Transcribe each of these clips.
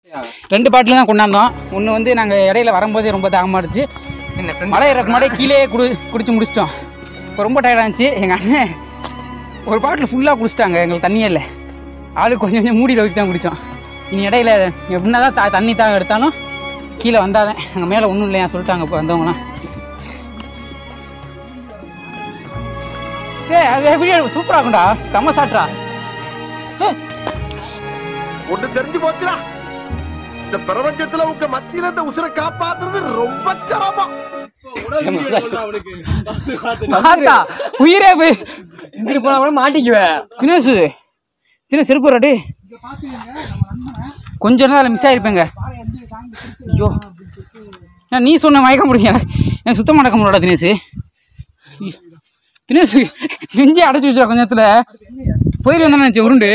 ரெண்டு பாட்டில் தான் கொண்டாந்தோம் ஒன்று வந்து நாங்கள் இடையில வரும்போதே ரொம்ப தாகமாடுச்சு மழை இறக்கு முன்னாடி கீழே குடி குடிச்சு முடிச்சிட்டோம் இப்போ ரொம்ப டயர்டாக இருந்துச்சு எங்கள் அண்ணன் ஒரு பாட்டில் ஃபுல்லாக குடிச்சிட்டாங்க எங்களுக்கு தண்ணியே இல்லை ஆளு கொஞ்சம் கொஞ்சம் மூடியில் ஊற்றி தான் குடித்தோம் இனி இடையில எப்படின்னா தான் த- தண்ணி தான் எடுத்தாலும் கீழே வந்தாதான் அங்கே மேலே ஒன்றும் இல்லையா சொல்லிட்டாங்க இப்போ வந்தவங்களாம் ஏ அது எப்படி சூப்பராக இருக்கும்டா செம்ம சாப்பிட்றா ஒண்ணு தெரிஞ்சு போச்சுடா இந்த பிரபஞ்சத்துல உங்க மத்தியில இந்த உசுரை காப்பாத்துறது ரொம்ப சிரமம் பார்த்தா உயிரே போய் இங்கிட்டு போனா கூட மாட்டிக்குவேன் தினேஷ் தினேஷ் செருப்பு வராடி கொஞ்ச நேரம் மிஸ் ஆயிருப்பேங்க ஐயோ ஏன் நீ சொன்ன மயக்க முடியும் எனக்கு சுத்தமாக நடக்க முடியல தினேஷ் தினேஷ் நெஞ்சே அடைச்சி வச்சுடா கொஞ்ச நேரத்தில் போயிட்டு வந்தேன் நினச்சேன் உருண்டு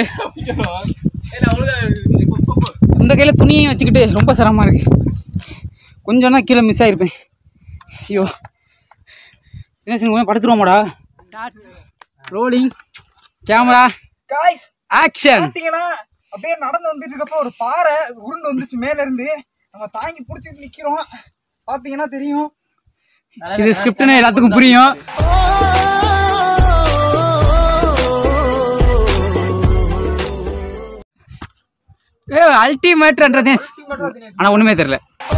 இந்த கையில் துணியையும் வச்சுக்கிட்டு ரொம்ப சிரமமாக இருக்கு கொஞ்சம் தான் கீழே மிஸ் ஆயிருப்பேன் ஐயோ தினேஷ் கொஞ்சம் படுத்துருவோமாடா ரோலிங் கேமரா காய்ஸ் ஆக்ஷன் பாத்தீங்கன்னா அப்படியே நடந்து வந்துட்டு இருக்கப்போ ஒரு பாறை உருண்டு வந்துச்சு மேல இருந்து நம்ம தாங்கி புடிச்சிட்டு நிக்கிறோம் பாத்தீங்கன்னா தெரியும் இது ஸ்கிரிப்ட்னு எல்லாத்துக்கும் புரியும் ஏ அல்டிமேட்ன்றதே ஆனா ஒண்ணுமே தெரியல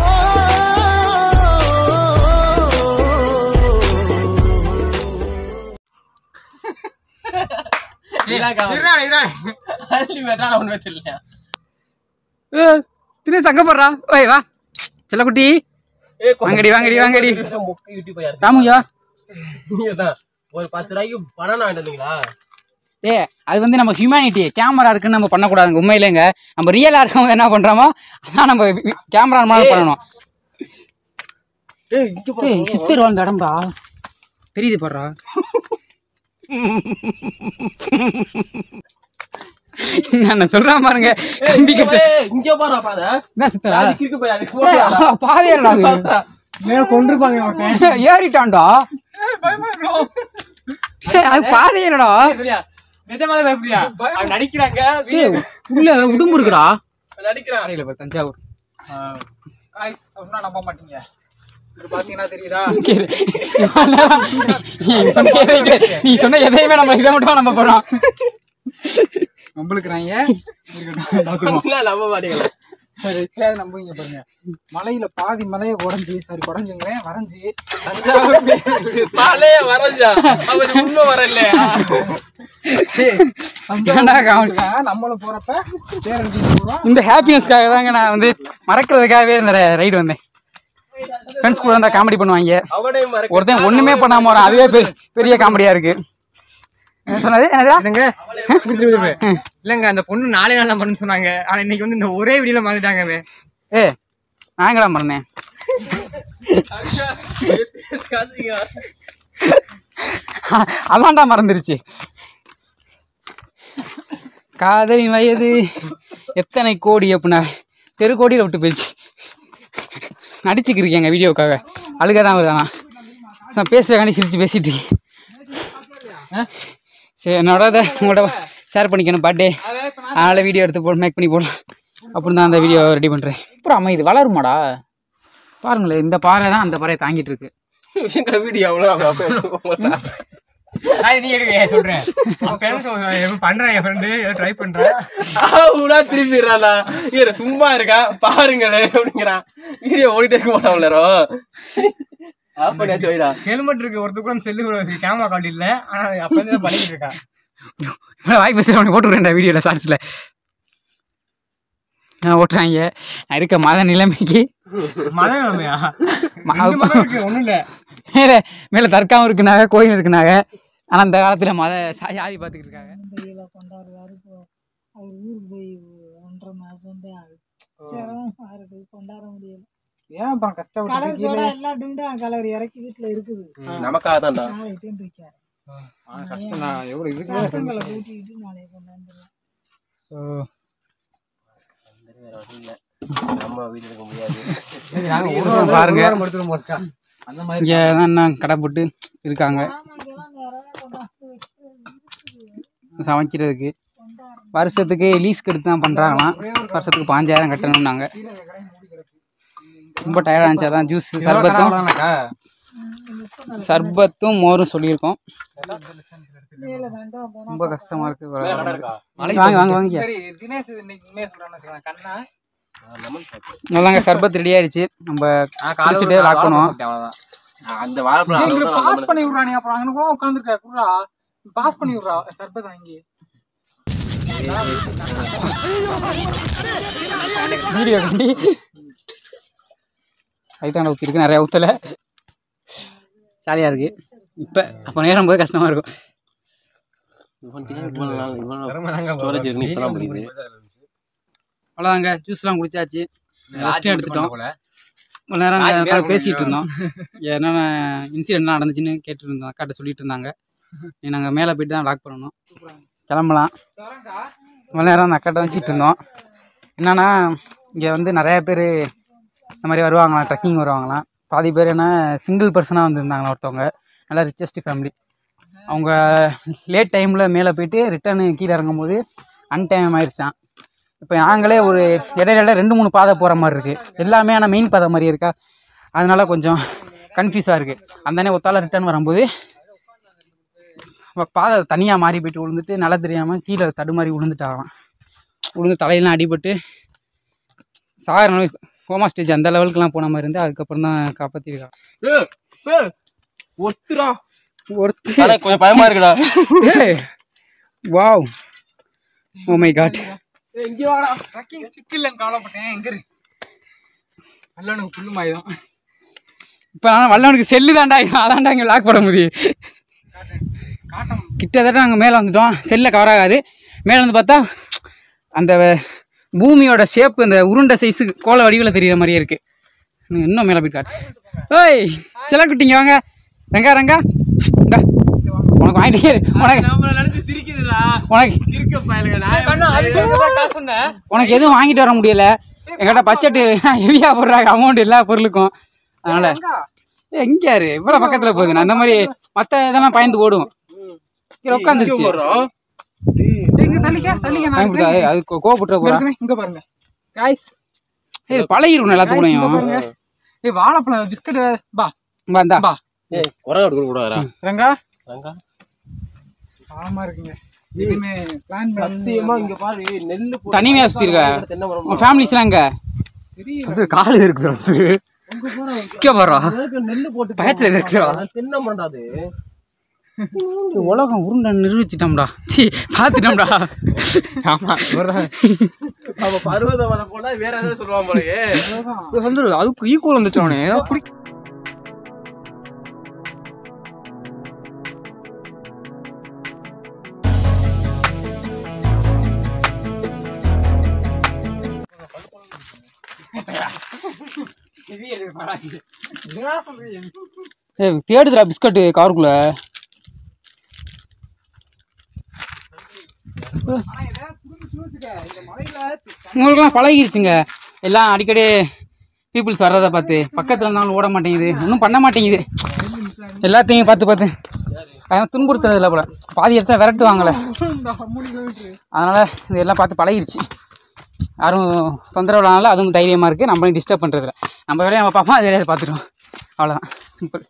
ஒண்ணுமே தெரியல ஏ, தினேஷ் அங்க போடுறா ஓய் வா செல்லக்குட்டி வாங்கடி வாங்கடி வாங்கடி ராமுயா ஒரு பத்து ரூபாய்க்கு பணம் வாங்கிட்டு வந்தீங்களா ஏ அது வந்து நம்ம ஹியூமனிட்டி கேமரா இருக்குன்னு நம்ம பண்ணக்கூடாதுங்க உண்மையிலேங்க நம்ம ரியலா இருக்கவங்க என்ன பண்றோமோ அதான் நம்ம கேமரா மாதிரி பண்ணணும் ஏய் இங்க ஏய் சித்தர் வாழ்ந்த இடம்டா தெரியுது பாடுறா நான் சொல்றேன் பாருங்க கம்பி கட்டு இங்க பாரு பாத என்ன சித்தரா அதுக்கு இருக்கு போய் அதுக்கு ஏய், பாதையடா அது கொண்டிருப்பாங்க ஏறிட்டான்டா ஏய், அது பாதையடா நிஜமாவே பயப்படியா அவன் நடிக்கிறாங்க ஏய், உள்ள உடும்பு இருக்குடா நடிக்கிறான் அறையில பாரு, தஞ்சாவூர் காய்ஸ் சொன்னா நம்ப மாட்டீங்க இது பாத்தீங்கன்னா தெரியுதா கேளு. நீ சொன்ன எதையுமே- நீ சொன்ன எதையுமே நம்ம இதை மட்டும் நம்ம போறோம் நம்பளுக்குறாங்க நம்ப மாட்டீங்களா சரி எப்பயாவது நம்புவீங்க பாருங்க மலையில பாதி மலையை உடஞ்சி சரி குடஞ்சுங்கிறேன் வரைஞ்சி மாலையே வரைஞ்சா அவர் உண்மை வரல ஏன்டா காமெடி? நம்மளும் போறப்ப பேரண்டி போறோம் இந்த ஹாப்பினஸ்க்காக தாங்க நான் வந்து மறக்கிறதுக்காகவே இந்த ரைடு வந்தேன் ஃப்ரெண்ட்ஸ் கூட இருந்தா காமெடி பண்ணுவாங்க அவனையும் மறக்க ஒருத்தன் ஒண்ணுமே பண்ணாம வரான் அதுவே பெரிய பெரிய காமெடியா இருக்கு என்ன சொன்னது என்னதா என்னங்க இல்லங்க அந்த பொண்ணு நாளே நாள் பண்ணு சொன்னாங்க ஆனா இன்னைக்கு வந்து இந்த ஒரே வீடியோல மாத்திட்டாங்க ஏ நாங்களா மறந்தேன் அதான்டா மறந்துருச்சு காதலின் வயது எத்தனை கோடி அப்படின்னா தெரு கோடியில் விட்டு போயிடுச்சு நடிச்சுக்கிருக்கேங்க வீடியோக்காக அழுக தான் வருதானா நான் பேசுகிறக்காண்டி சிரிச்சு பேசிட்டு இருக்கேன் ஆ? சரி என்னோட இதை உங்களோட ஷேர் பண்ணிக்கணும் பர்த்டே அதனால் வீடியோ எடுத்து போட்டு மேக் பண்ணி போடலாம் அப்படின்னு தான் அந்த வீடியோ ரெடி பண்ணுறேன் அப்புறம் அம்மா இது வளருமாடா பாருங்களேன் இந்த பாறை தான் அந்த பாறையை தாங்கிட்டு இருக்கு எங்கட வீடியோ அவ்வளோ நான் நீ எடுக்க சொல்றேன் அவன் friends ஏதோ பண்றான் என் ஃப்ரெண்டு ஏதோ ட்ரை பண்றான் உடா திருப்பிடுறானா இவர சும்மா இருக்கா பாருங்களே அப்படிங்கிறான் வீடியோ ஓடிட்டே இருக்க மாட்டான் உள்ளரும் ஆஃப் பண்ணியாச்சு வைடா ஹெல்மெட் இருக்கு ஒருத்தர் செல்லு இருக்கு கேமரா கார்டு இல்ல ஆனா அது அப்ப இருந்து பண்ணிட்டு இருக்கான் இவ்வளோ வாய் பேசுகிற உனக்கு போட்டு விட்றேன் வீடியோவில் ஷார்ட்ஸில் ஓட்டுறாங்க நான் இருக்க மத நிலைமைக்கு மதம் நிலைமையா ம- ரெண்டு மதம் இருக்கு ஒண்ணும் இல்ல மேலே மேலே தர்காவும் இருக்குனாங்க கோயில் இருக்குனாங்க ஆனால் அந்த காலத்தில் மத சா- ஜாதி பார்த்துக்கிட்டு இருக்காங்க தெரியல கொண்டாடுறாரு இப்போ அவர் ஊருக்கு போய் ஒன்றரை மாசம் தான் ஆகுது சிரமமா இருக்கு கொண்டாட முடியல ஏன் அப்புறம் கலர் கஷ்டப்பட்டு சோடா எல்லாம் டிண்டா கலர் இறக்கி வீட்டுல இருக்குது நமக்காக தான்டா நாளைக்கு தான் தூக்காரு கஷ்டம் தான் எவ்வளோ இதுக்கு பசங்களை கூட்டிக்கிட்டு நாளைக்கு கொண்டாந்துருவேன் நம்ம வீடு இருக்க முடியாது பாருங்க கொடுத்துருவோம் அந்த மாதிரி இங்கே தான் நான் கடை போட்டு இருக்காங்க ஆமாங்கெல்லாம் நிறைய கொண்டாந்து வச்சு சமைக்கிறதுக்கு கொண்டாடுறேன் வருஷத்துக்கு லீஸ்க்கு எடுத்து தான் பண்ணுறாங்களாம் வருஷத்துக்கு பாஞ்சாயிரம் கட்டணும்னாங்க ரொம்ப டயர்டாக இருந்துச்சு அதான் ஜூஸ் சர்பத்தும் சர்பத்தும் மோரும் சொல்லியிருக்கோம் மேல வேண்டாம் போனா ரொம்ப கஷ்டமாக இருக்குது மலை வாங்க வாங்க வாங்க சரி தினேஷ் இன்னைக்கு உண்மையை சொல்றான்னு வச்சுக்கோங்க கண்ணா நல்லாங்க சர்பத் ரெடி ஆயிடுச்சு நம்ம குடிச்சிட்டு லாக் பண்ணுவோம் அவ்வளவுதான் அந்த வாழைப்பழம் பாஸ் பண்ணி விடுறானே அப்புறம் அங்க போய் உட்காந்துருக்க குடுறா பாஸ் பண்ணி விடுறா சர்பத் வாங்கி வீடியோ கண்டி லைட்டான ஊற்றி இருக்கு நிறையா ஊற்றலை ஜாலியாக இருக்கு இப்போ அப்போ நேரம் போது கஷ்டமாக இருக்கும் ஸ்டோரேஜ் இருக்கு இப்பதான் முடியுது அவ்வளோதாங்க ஜூஸ்லாம் குடிச்சாச்சு ரெஸ்ட்டும் எடுத்துட்டோம் இவ்வளோ நேரம் அங்கே உட்காந்து பேசிகிட்டு இருந்தோம் என்னென்ன இன்சிடென்ட்லாம் நடந்துச்சுன்னு கேட்டுட்டு இருந்தோம் அக்காட்ட சொல்லிட்டு இருந்தாங்க நாங்கள் மேலே போயிட்டு தான் லாக் பண்ணணும் கிளம்பலாம் இவ்வளோ நேரம் அந்த அக்காட்ட வச்சுட்டு இருந்தோம் என்னன்னா இங்கே வந்து நிறையா பேர் இந்த மாதிரி வருவாங்களாம் ட்ரெக்கிங் வருவாங்களாம் பாதி பேர் என்ன சிங்கிள் பர்சனாக வந்திருந்தாங்களா ஒருத்தவங்க நல்லா ரிச்சஸ்ட் ஃபேமிலி அவங்க லேட் டைமில் மேலே போயிட்டு ரிட்டர்னு கீழே இறங்கும்போது அன்டைம் ஆயிடுச்சான் இப்போ நாங்களே ஒரு இடையில ரெண்டு மூணு பாதை போகிற மாதிரி இருக்குது எல்லாமே ஆனால் மெயின் பாதை மாதிரி இருக்கா அதனால கொஞ்சம் கன்ஃபியூஸாக இருக்குது அந்தனே ஒத்தால ரிட்டர்ன் வரும்போது வ- பாதை தனியாக மாறி போயிட்டு விழுந்துட்டு நல்லா தெரியாமல் கீழே தடுமாறி விழுந்துட்டாங்களாம் விழுந்து தலையெல்லாம் அடிபட்டு சாகர கோமா ஸ்டேஜ் அந்த லெவலுக்குலாம் போன மாதிரி இருந்து அதுக்கப்புறம் தான் காப்பாற்றிருக்காங்க ஒத்துரா ஒருத்தர் ஆனா கொஞ்சம் பயமா இருக்குடா வாவ் ஓ மை காட் இங்க வாடா ட்ரக்கிங் ஸ்டிக் இல்லைன்னு கவலைப்பட்டேன் எங்க இருக்கு நல்லவனுக்கு புல்லு மாயுதம் இப்போ ஆனால் வல்லவனுக்கு செல்லு தாண்டா அதான்டா இங்கே லாக் பண்ண முடியும் காட்டம் கிட்டத்தட்ட நாங்கள் மேலே வந்துட்டோம் செல்லில் கவர் ஆகாது மேலே வந்து பார்த்தா அந்த பூமியோட ஷேப் இந்த உருண்டை சைஸு கோல வடிவில் தெரியுற மாதிரியே இருக்குது இன்னும் மேலே போய் காட்டு ஓய் செல்லக்குட்டிங்க வாங்க ரங்கா ரங்கா இந்தா. உனக்கு வாங்கிட்டு உனக்கு நம்மள நினைச்சு சிரிக்குதுடா உனக்கு இருக்க பயலுங்க கண்ணா அதுக்கு காசு பண்ணேன் உனக்கு எதுவும் வாங்கிட்டு வர முடியல என்கிட்ட பட்ஜெட்டு ஹெவியாக போடுறாங்க அமௌண்ட் எல்லா பொருளுக்கும் அதனால் எங்கே யாரு இவ்வளோ பக்கத்தில் போகுது நான் அந்த மாதிரி மற்ற இதெல்லாம் பயந்து ஓடும் கீழே உட்காந்துருச்சு எங்க தள்ளிக்க தள்ளிக்க நான் பயன்படுத்தா ஏய், அது கோ- கோவப்பட்டுற போறா இருக்கிறேன். இங்க பாருங்க காய்ஸ் இது பழகிரும் எல்லாத்துக்கூடையும் பாருங்க ஏய் வாழைப்பழம் பிஸ்கட் பா வந்தா பா குரங்க கொடுக்க கூடாதா ரங்கா ரங்கா ஆமா இருக்குங்க இனிமே பிளான் சத்தியமா இங்க பாரு நெல்லு போட்டு தனிமையா சுத்தி இருக்க தென்னை மரம் உன் ஃபேமிலிஸ்லாம் எங்க அது காலு இருக்கு சொல்றது இங்க வர்றா எனக்கு நெல்லு போட்டு பயத்துல இருக்கிறா தென்னை மரம்டா அது உலகம் உருண்டை நிரூபிச்சிட்டோம்டா சி பார்த்துட்டோம்டா ஆமா அவ பருவத மலை போனா வேற ஏதாவது சொல்லுவான் போலயே வந்து அதுக்கு ஈக்குவல் வந்துச்சு அவனே புடி ஏய் தேடுதுடா பிஸ்கட்டு காருக்குள்ள உங்களுக்குலாம் பழகிருச்சுங்க எல்லாம் அடிக்கடி பீப்புள்ஸ் வர்றதை பார்த்து பக்கத்தில் இருந்தாலும் ஓட மாட்டேங்குது ஒன்றும் பண்ண மாட்டேங்குது எல்லாத்தையும் பார்த்து பார்த்து அதனால் துன்புறுத்துறது இல்லை போல பாதி இடத்துல விரட்டுவாங்களே அதனால் இது எல்லாம் பார்த்து பழகிருச்சு யாரும் தொந்தரவு இல்லாதனால அதுவும் தைரியமாக இருக்குது நம்மளையும் டிஸ்டர்ப் பண்ணுறதில்ல நம்ம வேலையை நம்ம பார்ப்போம் அது வேலையை பார்த்துருவோம் அவ்வளோதான் சிம்பிள்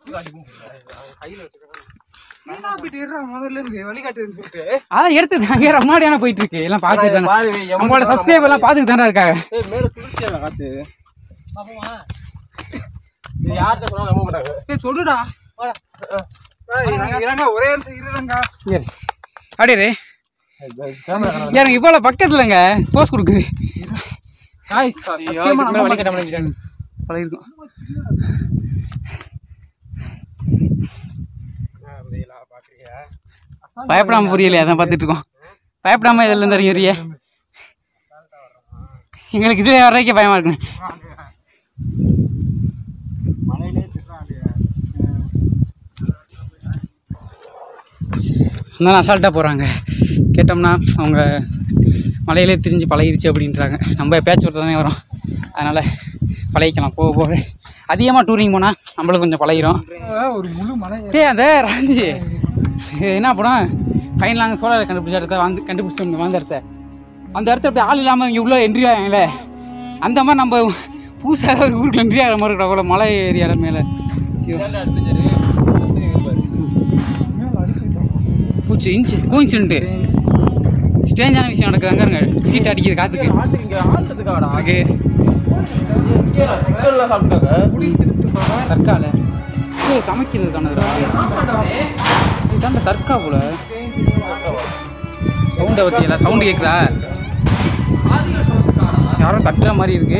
என்ன போயிட்டு இருடா முதல்ல இருந்து வழிகாட்டுன்னு சொல்லிட்டு அதான் எடுத்து அங்கே முன்னாடியான போயிட்டு இருக்கு எல்லாம் பார்த்துட்டு தானே பாரு நம்மளோட சப்ஸ்கிரைபர் எல்லாம் பார்த்துட்டு தானே இருக்காங்க ஏய் மேல குளிர்ச்சியா காத்து இது யார்கிட்ட சொன்னாலும் நம்ப மாட்டாங்க ஏய் சொல்லுடா இறங்க ஒரே நிமிஷம் இருங்க இரு. அப்படியே இரு. எனக்கு இவ்வளோ பக்கத்துலங்க போஸ் கொடுக்குது காய்ஸ் சத்தியமா நம்ப மாட்டேன் பழகிருக்கும் பயப்படாம புரியலையே அதான் பார்த்துட்டு இருக்கோம் பயப்படாம இதில் இருந்து இறங்கிறிய எங்களுக்கு இதுல வர்றதுக்கே பயமா இருக்குங்க இருந்தாலும் அசால்ட்டாக போகிறாங்க கேட்டோம்னா அவங்க மலையிலே திரிஞ்சு பழகிருச்சு அப்படின்றாங்க நம்ம பேச்சு விட்டு தானே வரோம் அதனால் பழகிக்கலாம் போக போக அதிகமாக டூரிங் போனால் நம்மளுக்கு கொஞ்சம் பழகிரும் ஒரு முழு மலை டேய் அந்த ராஞ்சி இது என்ன படம் ஃபைனல் நாங்கள் சோழரை கண்டுபிடிச்ச இடத்த வந்து கண்டுபிடிச்சோம் வாழ்ந்த இடத்த அந்த இடத்துல அப்படி ஆள் இல்லாமல் இங்கே உள்ள என்ட்ரி ஆகாங்களே அந்த மாதிரி நம்ம புதுசாக ஒரு ஊருக்கு என்ட்ரி ஆகிற மாதிரி இருக்கா அவ்வளோ மலை ஏரியால மேலே பூச்சி இன்ச்சு கோயின்சிடென்ட்டு ஸ்டேஞ்சான விஷயம் நடக்குது அங்கே சீட் அடிக்குது காற்றுக்கு இங்க ஆட்டத்துக்காடா அதுக்கு சிக்கன்லாம் சாப்பிட்டாங்க தற்கால ஏய் சமைக்கிறதுக்கானதுடா இதுதான் தற்கா போல சவுண்டை பற்றியல சவுண்டு கேட்குதா யாரோ தட்டுற மாதிரி இருக்கு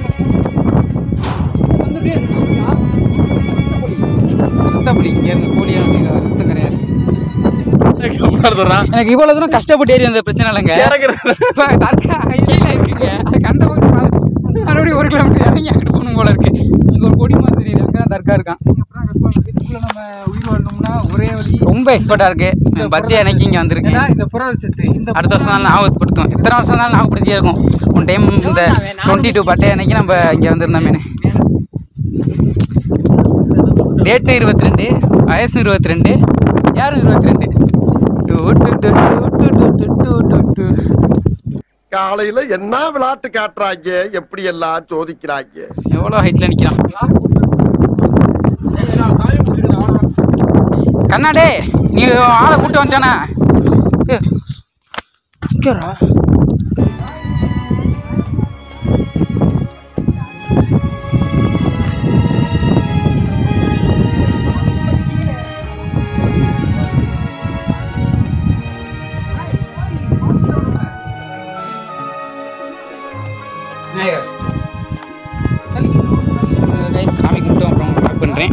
ரத்தப்பொலி ஏறுங்க கோழியா ரத்தம் கிடையாது எனக்கு இவ்வளவு தூரம் கஷ்டப்பட்டு ஏறி அந்த பிரச்சனை இல்லைங்க இப்ப தற்கா கீழே இருக்குங்க அதுக்கு அந்த பக்கம் பாரு. மறுபடியும் ஒரு கிலோமீட்டர் இறங்கி அங்கிட்டு போகணும் போல இருக்கு இங்க ஒரு கொடி மாதிரி தெரியுது அங்கே தான் தற்கா இருக்கான் இதுக்குள்ள நம்ம உயிர் வாழணும்னா ஒரே வழி ரொம்ப எக்ஸ்பர்ட்டா இருக்கு பர்த்டே அன்னைக்கு இங்க வந்திருக்கு ஏன்னா இந்த புறல் செத்து இந்த அடுத்த வருஷம் தான் ஞாபகப்படுத்தும் இத்தனை வருஷம் தான் ஞாபகப்படுத்தியே இருக்கும் ஒன் டைம் இந்த டுவெண்ட்டி டூ பர்த்டே அன்னைக்கு நம்ம இங்கே வந்திருந்தோமே டேட்டு இருபத்தி ரெண்டு வயசு இருபத்தி ரெண்டு யாரும் இருபத்தி ரெண்டு காலையில என்ன விளையாட்டு காட்டுறாங்க எப்படி எல்லாம் சோதிக்கிறாங்க எவ்வளோ ஹைட்டில் நிற்கிறான் கண்ணாடே நீ ஆளை கூட்டு வந்தானா இங்கேடா கைஸ் சாமி கும்பிட்டு அப்புறம் பேக் பண்ணுறேன்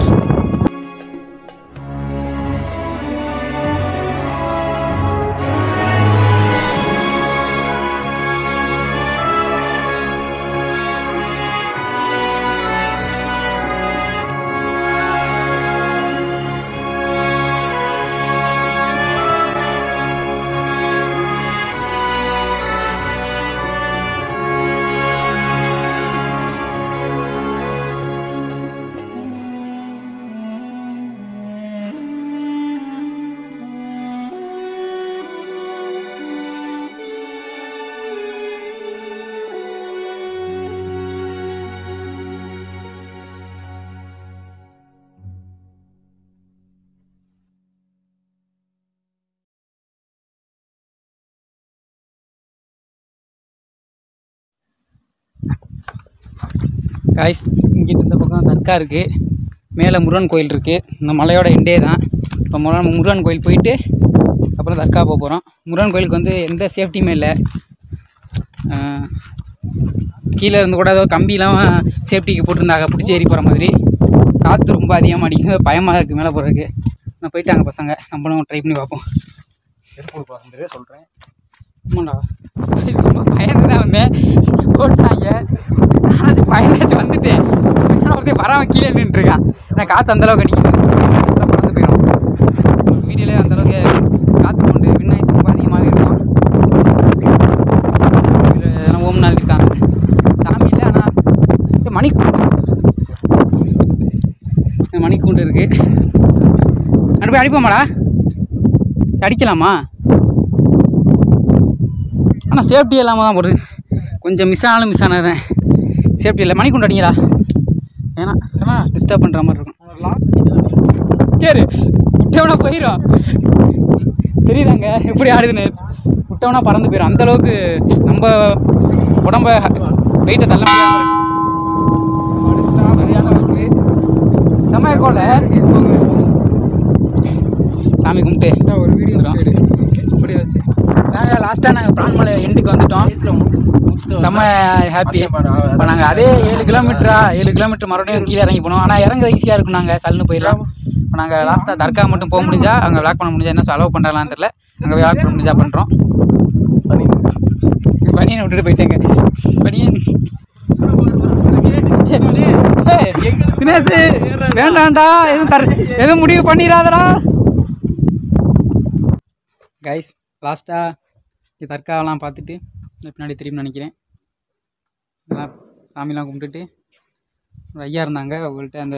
காய்ஸ் இங்கிட்டு இந்த பக்கம் தர்கா இருக்குது மேலே முருகன் கோயில் இருக்குது இந்த மலையோட எண்டே தான் இப்போ முருகன் முருகன் கோயில் போயிட்டு அப்புறம் தர்கா போக போகிறோம் முருகன் கோயிலுக்கு வந்து எந்த சேஃப்டியுமே இல்லை ஆஹ், கீழே இருந்து கூட ஏதோ கம்பிலாம் சேஃப்டிக்கு போட்டிருந்தாங்க பிடிச்சி ஏறி போகிற மாதிரி காற்று ரொம்ப அதிகமாக அடிக்குது பயமாக இருக்குது மேலே போகிறதுக்கு நான் போயிட்டாங்க பசங்க நம்மளும் ட்ரை பண்ணி பார்ப்போம் சொல்றேன் ஆமாண்டா ரொம்ப பயந்து தான் வந்தேன் போட்டாங்க நானாச்சும் பயந்தாச்சும் வந்துட்டேன் நான் ஒருத்தன் வராமல் கீழே நின்றுருக்கான் நான் காற்று அந்தளவுக்கு அடிக்குது நல்லா பறந்து போயிடும் வீடியோலே அந்தளவுக்கு காற்று சவுண்டு விண்ணாய்ஸ் ரொம்ப அதிகமாகவே இருக்கும் இதில் எதனா ஓம் நாள் இருக்காங்க சாமி இல்லை ஆனால் மணிக்கூண்டு மணிக்கூண்டு இருக்குது அனுப்பி அடிப்போமாடா அடிக்கலாமா ஆனால் சேஃப்டி இல்லாமல் தான் போடுது கொஞ்சம் மிஸ் ஆனாலும் மிஸ் ஆனதுதான் சேஃப்டி இல்லை மணிக்குண்டு அடிங்கடா ஏன்னா ஏன்னா டிஸ்டர்ப் பண்ணுற மாதிரி இருக்கும் கேரு விட்டவனா போயிடும் தெரியுதாங்க எப்படி ஆடுதுன்னு விட்டவனா பறந்து போயிடும் அந்த அளவுக்கு நம்ம உடம்ப வெயிட்டை தள்ள முடியாம இருக்கு சரியான ஒரு place. செம்ம கோல சாமி கும்பிட்டு ஒரு வீடியோ இப்படி வச்சு நாங்கள் லாஸ்ட்டாக நாங்கள் பிரான்மலை எண்டுக்கு வந்துட்டோம் செம்ம ஹாப்பி இப்போ நாங்கள் அதே ஏழு கிலோமீட்டரா ஏழு கிலோமீட்டர் மறுபடியும் கீழே இறங்கி போனோம் ஆனால் இறங்குறது ஈஸியாக இருக்கும் நாங்கள் சல்லுன்னு போயிடலாம் இப்போ நாங்கள் லாஸ்ட்டாக தர்கா மட்டும் போக முடிஞ்சா அங்கே விளாக் பண்ண முடிஞ்சா என்ன செலவு பண்ணுறாங்களான்னு தெரியல அங்கே விளாக் பண்ண முடிஞ்சா பண்ணுறோம் பனியனை விட்டுட்டு போயிட்டேங்க பனியன் ஏய், தினேஷ் வேண்டாம்டா எதுவும் தர எதுவும் முடிவு பண்ணிடாதடா கைஸ் லாஸ்ட்டாக தர்காவெல்லாம் பார்த்துட்டு இந்த பின்னாடி திரும்பி நினைக்கிறேன் எல்லாம் சாமிலாம் கும்பிட்டுட்டு ஒரு ஐயா இருந்தாங்க அவங்கள்ட்ட அந்த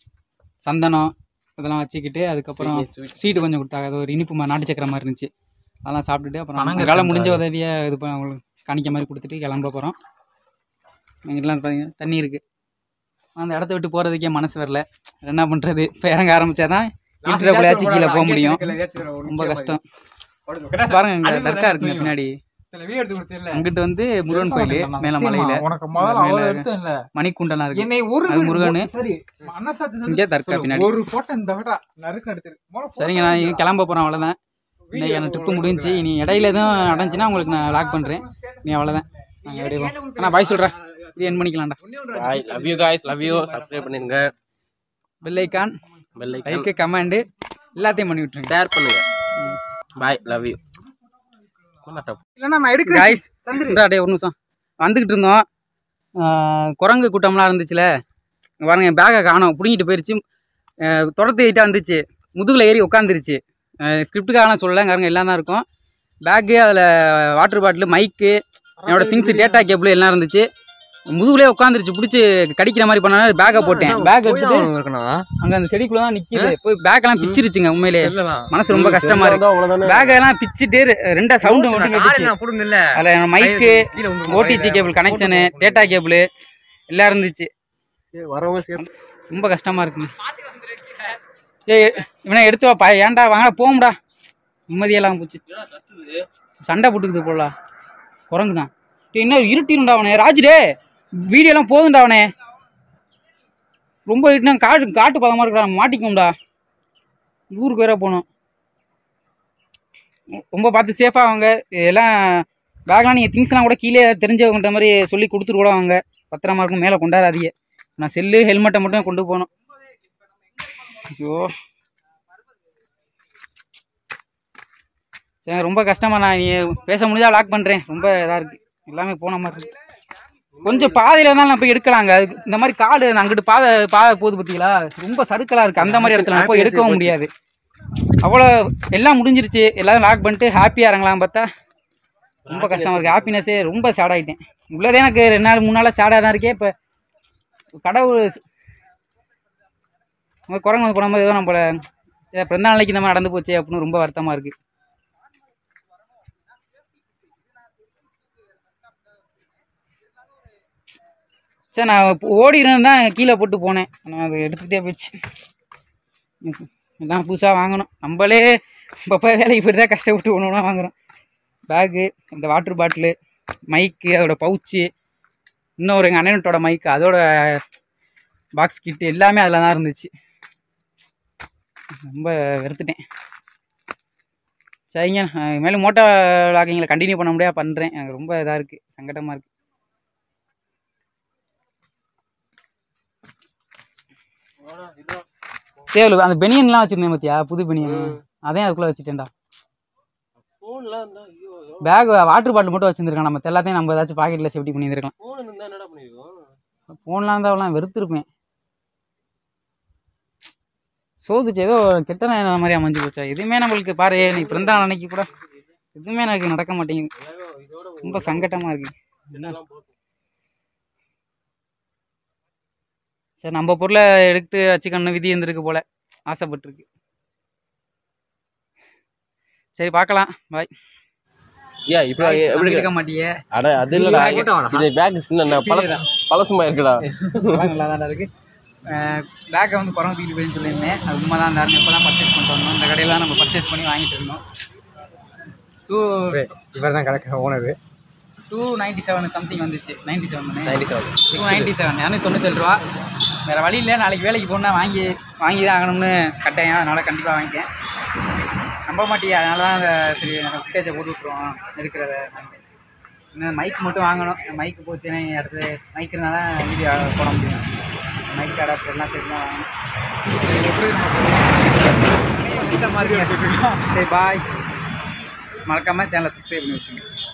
சந்தனம் இதெல்லாம் வச்சுக்கிட்டு அதுக்கப்புறம் ஸ்வீட்டு கொஞ்சம் கொடுத்தாங்க அது ஒரு இனிப்பு மா- நாட்டு சக்கரை மாதிரி இருந்துச்சு அதெல்லாம் சாப்பிட்டுட்டு அப்புறம் எங்களால் முடிஞ்ச உதவியை இது பண்ண அவங்களுக்கு காணிக்க மாதிரி கொடுத்துட்டு கிளம்ப போகிறோம் எங்கிட்டலாம் பார்த்தீங்கன்னா தண்ணி இருக்குது அந்த இடத்த விட்டு போகிறதுக்கே மனசு வரல என்ன பண்ணுறது இப்போ இறங்க ஆரம்பிச்சாதான் இருக்கிறக்குள்ளையாச்சும் கீழே போக முடியும் ரொம்ப கஷ்டம் பாருங்க இங்கே தர்கா இருக்குங்க பின்னாடி அங்கிட்டு வந்து முருகன் கோயில் மேல மலையில உனக்கு முதல்ல அவ்வளவு மேல எடுத்தேன் இல்ல மணிக்குண்டனா இருக்கு என்னை ஒரு அது முருகனு. சரி அண்ணாசாத்து இங்கே தர்கா பின்னாடி ஒரு போட்டோ இந்த விட நறுக்கு எடுத்துரு முதல்ல photo சரிங்க நான் இங்க கிளம்ப போகிறேன் அவ்வளோதான் இன்னைக்கு எனக்கு ட்ரிப்பு முடிஞ்சுச்சு இனி இடையில எதுவும் நடந்துச்சுன்னா உங்களுக்கு நான் லாக் பண்ணுறேன் நீ அவ்வளோதான் நாங்கள் அப்படியே போவோம். அண்ணா பாய் சொல்கிறேன் இது என் பண்ணிக்கலாம்டா guys love you guys love you subscribe பண்ணிருங்க bell icon bell icon like comment எல்லாத்தையும் பண்ணி விட்டுருங்க ஷேர் பண்ணுங்க பாய் லவ் யூ இல்ல நான் எடுக்கிறேன் காய்ஸ் டே ஒரு நிமிஷம் வந்துக்கிட்டு இருந்தோம் ஆஹ் குரங்கு கூட்டம்லாம் இருந்துச்சுல இங்க பாருங்க என் பேக்கை காணோம் பிடிங்கிட்டு போயிடுச்சு ஆஹ் துரத்திக்கிட்டே வந்துச்சு முதுகில் ஏறி உட்காந்துருச்சு ஸ்கிரிப்டுக்காகலாம் சொல்லல பாருங்க எல்லாம் தான் இருக்கும் பேக்கு அதில் வாட்டர் பாட்டில் மைக்கு என்னோட திங்ஸ் டேட்டா கேபிள் எல்லாம் இருந்துச்சு முதுகுலேயே உட்காந்துருச்சு பிடிச்சி கடிக்கிற மாதிரி பண்ணா பேக்கை போட்டேன் பேக் எடுத்துட்டு அங்கே அந்த செடிக்குள்ள தான் நிற்கிது போய் பேக்கெல்லாம் பிச்சிருச்சுங்க உண்மையிலே மனசு ரொம்ப கஷ்டமா இருக்கு பேக்கெல்லாம் பிச்சுட்டு ரெண்டா சவுண்டு மட்டும் கேட்டுச்சு அதில் mic OTG cable connection data cable எல்லாம் இருந்துச்சு வரவங்க சேர்த்து ரொம்ப கஷ்டமா இருக்குங்க ஏய் இவனை எடுத்து வாப்பா ஏன்டா வாங்க போகும்டா நிம்மதியெல்லாம் போச்சு சண்டை போட்டுக்குது போல குரங்கு தான் டேய், இன்னும் இருட்டிடும்டா அவனே ராஜுடே வீடியோலாம் போதும்டா அவனே ரொம்ப இன்னும் காட்டு காட்டு பதமாக இருக்கா மாட்டிக்கும்டா ஊருக்கு வேற போகணும் ரொம்ப பார்த்து சேஃபாக வாங்க எல்லாம் பேக்லாம் நீங்கள் திங்ஸ்லாம் கூட கீழே தெரிஞ்சவங்கன்ற மாதிரி சொல்லி கொடுத்துட்டு கூட வாங்க பத்திரமா இருக்கும் மேலே கொண்டாடாதீங்க நான் செல்லு ஹெல்மெட்டை மட்டும் கொண்டு போகணும் ஐயோ சரி ரொம்ப கஷ்டமா நான் நீ பேச முடிஞ்சா லாக் பண்ணுறேன் ரொம்ப இதாக இருக்குது எல்லாமே போன மாதிரி இருக்கு கொஞ்சம் பாதையில் இருந்தாலும் நான் போய் எடுக்கலாங்க அதுக்கு இந்த மாதிரி காடு அங்கிட்டு பாதை பாதை போகுது பார்த்தீங்களா ரொம்ப சறுக்கலாக இருக்குது அந்த மாதிரி இடத்துல நான் போய் எடுக்கவும் முடியாது அவ்வளோ எல்லாம் முடிஞ்சிருச்சு எல்லாரும் லாக் பண்ணிட்டு ஹாப்பியாக இறங்கலாம் பார்த்தா ரொம்ப கஷ்டமா இருக்குது ஹாப்பினஸ்ஸே ரொம்ப சேட் ஆகிட்டேன் உள்ளதே எனக்கு ரெண்டு நாள் மூணு நாளாக சேடாக தான் இருக்கே இப்போ கடவுள் நம்ம குரங்கு வந்து போன மாதிரி ஏதோ நம்மள சே, பிறந்த நாளைக்கு இந்த மாதிரி நடந்து போச்சே அப்படின்னு ரொம்ப வருத்தமாக இருக்குது சரி நான் இப்போ ஓடிடுன்னு தான் கீழே போட்டு போனேன் நான் அதை எடுத்துக்கிட்டே போயிடுச்சு ம், எல்லாம் புதுசாக வாங்கணும் நம்மளே இப்போ வேலைக்கு போயிட்டு தான் கஷ்டப்பட்டு ஒன்று ஒன்றா வாங்குறோம் பேகு இந்த வாட்டர் பாட்டிலு மைக்கு அதோட பவுச்சு இன்னொரு எங்கள் அண்ணனோட மைக்கு அதோட பாக்ஸ் கிட்டு எல்லாமே அதில் தான் இருந்துச்சு ரொம்ப வெறுத்துட்டேன் சரிங்க நான் மேலும் மோட்டோ லாக்கிங்கில் கண்டினியூ பண்ண முடியாது பண்ணுறேன் எனக்கு ரொம்ப இதாக இருக்குது சங்கடமாக இருக்குது தேவலு அந்த பெனியன்லாம் வச்சுருந்தேன் பார்த்தியா புது பெனியன் அதையும் அதுக்குள்ளே வச்சுட்டேன்டா போன்லாம் இருந்தா ஐயோ பேக் வாட்டர் பாட்டில் மட்டும் வச்சுருந்துருக்கான் நம்ம எல்லாத்தையும் நம்ம ஏதாச்சும் பாக்கெட்டில் சேஃப்டி பண்ணியிருந்திருக்கலாம் போன் இருந்தா என்னடா பண்ணிருக்கோம் ஃபோன்லாம் இருந்தால் வெறுத்துருப்பேன் சோதிச்சு ஏதோ கெட்ட நேரம் மாதிரி அமைஞ்சு போச்சா எதுவுமே நம்மளுக்கு பாரு நீ பிறந்த நாள் அன்னைக்கு கூட எதுவுமே எனக்கு நடக்க மாட்டேங்குது ரொம்ப சங்கட்டமாக இருக்கு இதெல்லாம் போட்டு சரி நம்ம பொருளை எடுத்து வச்சுக்கணும் விதி இருந்திருக்கு போல ஆசைப்பட்டிருக்கு சரி பார்க்கலாம் பாய் ஏன் இப்போ எப்படி இருக்க மாட்டியே அட அது இல்லடா இது பேக் சின்ன பழசு பழசுமா இருக்குடா அதெல்லாம் நல்லா தான் இருக்கு பேக்கை வந்து குரங்கு தூக்கிட்டு போயின்னு சொல்லியிருந்தேன் அது உண்மை தான் இருந்தாரு இப்போ தான் பர்ச்சேஸ் பண்ணிட்டு வந்தோம் இந்த கடையில் தான் நம்ம பர்ச்சேஸ் பண்ணி வாங்கிட்டு இருந்தோம் டூ இவர் தான் கிடக்க owner two ninety seven something வந்துச்சு ninety seven ninety seven two ninety seven இரநூத்தி தொண்ணூத்தேழு ரூபா வேறு வழி இல்லை நாளைக்கு வேலைக்கு போனால் வாங்கி வாங்கி தான் ஆகணும்னு கட்டாயம் அதனால் கண்டிப்பாக வாங்கிட்டேன் நம்ப மாட்டியே அதனால தான் அந்த சரி நம்ம ஃபுட்டேஜை போட்டு விட்ருவோம் இருக்கிறத இன்னும் மைக் மட்டும் வாங்கணும் மைக்கு போச்சுன்னா அடுத்து மைக் இருந்தால் தான் வீடியோ போட முடியும் மைக் அடாப்டர் எல்லாம் சேர்த்து தான் வாங்கணும் சரி, எப்படி நம்ம கஷ்டமாக இருக்கு சரி பாய் மறக்காமல் சேனலை சப்ஸ்கிரைப் பண்ணி விட்டுருங்க